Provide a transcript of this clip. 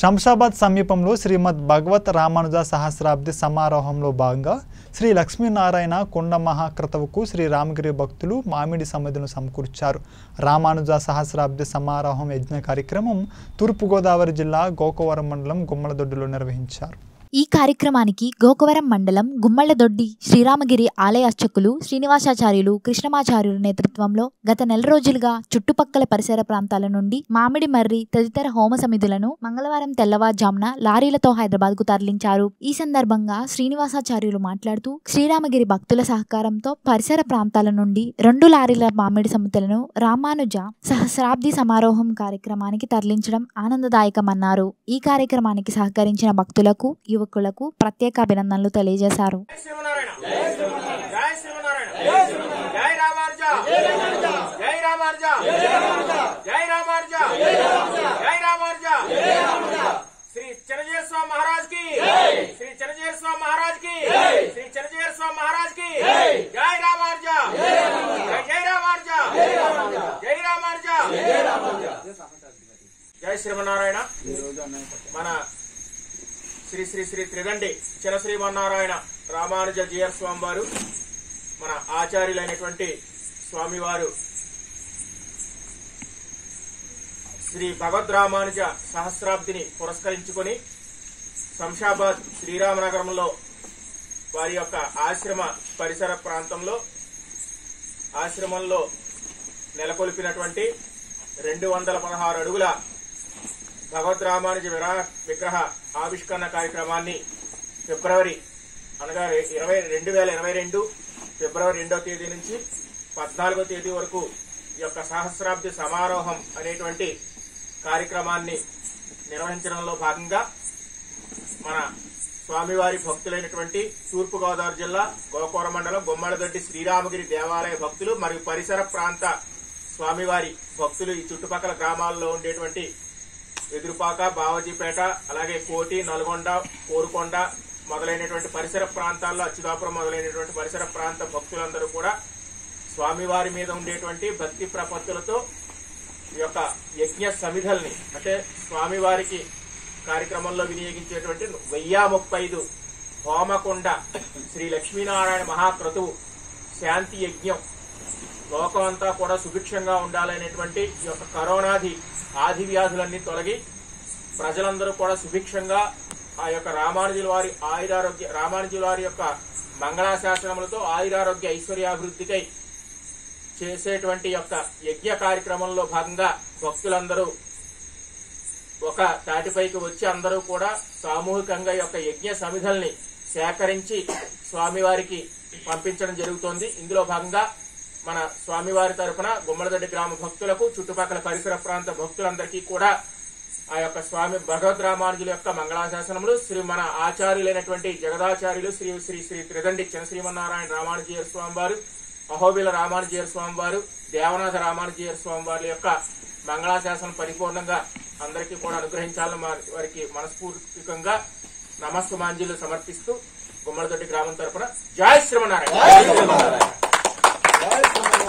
శంషాబాద్ సమీపంలో శ్రీమద్ భగవత్ రామానుజ సహస్రాబ్ది సమారోహంలో భాగంగా శ్రీ లక్ష్మీనారాయణ కొండ మహాక్రతువుకు శ్రీ రామగిరి భక్తులు మామిడి సమిధులను సమకూర్చారు రామానుజ సహస్రాబ్ది సమారోహం యజ్ఞ కార్యక్రమం తూర్పుగోదావరి జిల్లా గోకవరం మండలం గుమ్మలదొడ్డిలో నిర్వహించారు ఈ కార్యక్రమానికి గోకవరం మండలం గుమ్మళ్లదొడ్డి శ్రీరామగిరి ఆలయ అర్చకులు శ్రీనివాసాచార్యులు కృష్ణమాచార్యుల నేతృత్వంలో గత నెల రోజులుగా చుట్టుపక్కల పరిసర ప్రాంతాల నుండి మామిడి మర్రి తదితర హోమ సమిధులను మంగళవారం తెల్లవారుజామున లారీలతో హైదరాబాద్ కు తరలించారు ఈ సందర్భంగా శ్రీనివాసాచార్యులు మాట్లాడుతూ శ్రీరామగిరి భక్తుల సహకారంతో పరిసర ప్రాంతాల నుండి రెండు లారీల మామిడి సమితులను రామానుజ సహస్రాబ్ది సమారోహం కార్యక్రమానికి తరలించడం ఆనందదాయకమన్నారు ఈ కార్యక్రమానికి సహకరించిన భక్తులకు యువకులకు ప్రత్యేక అభినందనలు తెలియజేశారు జై శ్రీమన్నారాయణ జై శ్రీమన్నారాయణ జై రామార్జ జై రామార్జ జై రామార్జ జై రామార్జ శ్రీ చరణజీర స్వామి మహారాజ్ కి శ్రీ చరణజీర స్వామి మహారాజ్ కి శ్రీ చరణజీర స్వామి మహారాజ్ కి జై రామార్జ జై జై రామార్జ జై రామార్జ జై శ్రీమన్నారాయణ మన శ్రీ శ్రీ శ్రీ త్రిదండి చిన్న శ్రీమన్నారాయణ రామానుజ జియర్ స్వామి వారు మన ఆచార్యులైనటువంటి స్వామివారు శ్రీ భగవద్ రామానుజ సహస్రాబ్దిని పురస్కరించుకొని శంషాబాద్ శ్రీరామనగరంలో వారి యొక్క ఆశ్రమ పరిసర ప్రాంతంలో ఆశ్రమంలో నెలకొల్పినటువంటి రెండు వందల పదహారు అడుగుల భగవద్ రామానుజ విరా విగ్రహ ఆవిష్కరణ కార్యక్రమాన్ని ఫిబ్రవరి అనగా ఇరవై రెండు వేల ఇరవై రెండు ఫిబ్రవరి రెండో తేదీ నుంచి పద్నాలుగో తేదీ వరకు ఈ యొక్క సహస్రాబ్ది సమారోహం అనేటువంటి కార్యక్రమాన్ని నిర్వహించడంలో భాగంగా మన స్వామివారి భక్తులైనటువంటి తూర్పుగోదావరి జిల్లా గోకూర మండలం బొమ్మలదొడ్డి శ్రీరామగిరి దేవాలయ భక్తులు మరియు పరిసర ప్రాంత స్వామివారి భక్తులు ఈ చుట్టుపక్కల గ్రామాల్లో ఉండేటువంటి ఎదురుపాక బావజీపేట అలాగే కోటి నల్గొండ కోరుకొండ మొదలైనటువంటి పరిసర ప్రాంతాల్లో అచ్యుతాపురం మొదలైనటువంటి పరిసర ప్రాంత భక్తులందరూ కూడా స్వామివారి మీద ఉండేటువంటి భక్తి ప్రపత్తులతో ఈ యొక్క యజ్ఞ సమిధల్ని అంటే స్వామివారికి కార్యక్రమంలో వినియోగించేటువంటి వెయ్యి ముప్పై ఐదు హోమకొండ శ్రీ లక్ష్మీనారాయణ మహాక్రతువు శాంతి యజ్ఞం లోకం అంతా కూడా సుభిక్షంగా ఉండాలనేటువంటి ఈ యొక్క కరోనాది ఆది వ్యాధులన్నీ తొలగి ప్రజలందరూ కూడా సుభిక్షంగా ఆ యొక్క రామానుజుల వారి ఆయురారోగ్య రామానుజుల వారి యొక్క మంగళాశాసనములతో ఆయురారోగ్య ఐశ్వర్యాభివృద్ధికై చేసేటువంటి యొక్క యజ్ఞ కార్యక్రమంలో భాగంగా భక్తులందరూ ఒక తాటిపైకి వచ్చి అందరూ కూడా సామూహికంగా ఈ యొక్క యజ్ఞ సమిధల్ని సేకరించి స్వామివారికి పంపించడం జరుగుతోంది ఇందులో భాగంగా మన స్వామివారి తరపున గుమ్మలదొడ్డి గ్రామ భక్తులకు చుట్టుపక్కల పరిసర ప్రాంత భక్తులందరికీ కూడా ఆ యొక్క స్వామి భగవద్ రామానుజుల యొక్క మంగళాశాసనములు శ్రీ మన ఆచార్యులైనటువంటి జగదాచార్యులు శ్రీ శ్రీ శ్రీ త్రిదండి చిన్న శ్రీమన్నారాయణ రామానుజీయ స్వామి వారు అహోబిల రామానుజీయ స్వామి వారు దేవనాథ రామానుజీయ స్వామి వారి యొక్క మంగళాశాసనం పరిపూర్ణంగా అందరికీ కూడా అనుగ్రహించాలని మా- వారికి మనస్ఫూర్తికంగా నమస్సుమాంజలు సమర్పిస్తూ గుమ్మలదొడ్డి గ్రామం తరపున జై శ్రీమన్నారాయణ